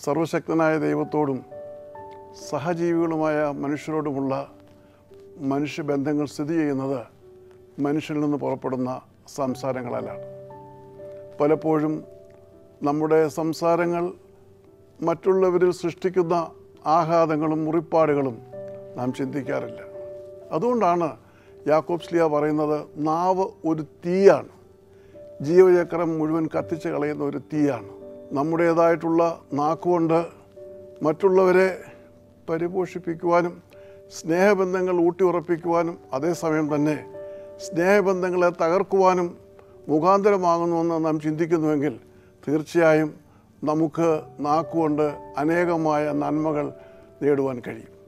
സർവശക്തനായ ദൈവത്തോടും സഹജീവികളുമായ മനുഷ്യരോടുമുള്ള മനുഷ്യബന്ധങ്ങൾ സ്ഥിതി ചെയ്യുന്നത് മനുഷ്യനിൽ നിന്ന് പുറപ്പെടുന്ന സംസാരങ്ങളാലാണ് പലപ്പോഴും നമ്മുടെ സംസാരങ്ങൾ മറ്റുള്ളവരിൽ സൃഷ്ടിക്കുന്ന ആഘാതങ്ങളും മുറിപ്പാടുകളും നാം ചിന്തിക്കാറില്ല അതുകൊണ്ടാണ് യാക്കോബ് സ്ലിയ പറയുന്നത് നാവ് ഒരു തീയാണ് ജീവചക്രം മുഴുവൻ കത്തിച്ച് കളയുന്ന ഒരു തീയാണ് നമ്മുടേതായിട്ടുള്ള നാക്കുകൊണ്ട് മറ്റുള്ളവരെ പരിപോഷിപ്പിക്കുവാനും സ്നേഹബന്ധങ്ങൾ ഊട്ടിയുറപ്പിക്കുവാനും അതേസമയം തന്നെ സ്നേഹബന്ധങ്ങളെ തകർക്കുവാനും മുഖാന്തരമാകുന്നുവെന്ന് നാം ചിന്തിക്കുന്നുവെങ്കിൽ തീർച്ചയായും നമുക്ക് നാക്കുകൊണ്ട് അനേകമായ നന്മകൾ നേടുവാൻ കഴിയും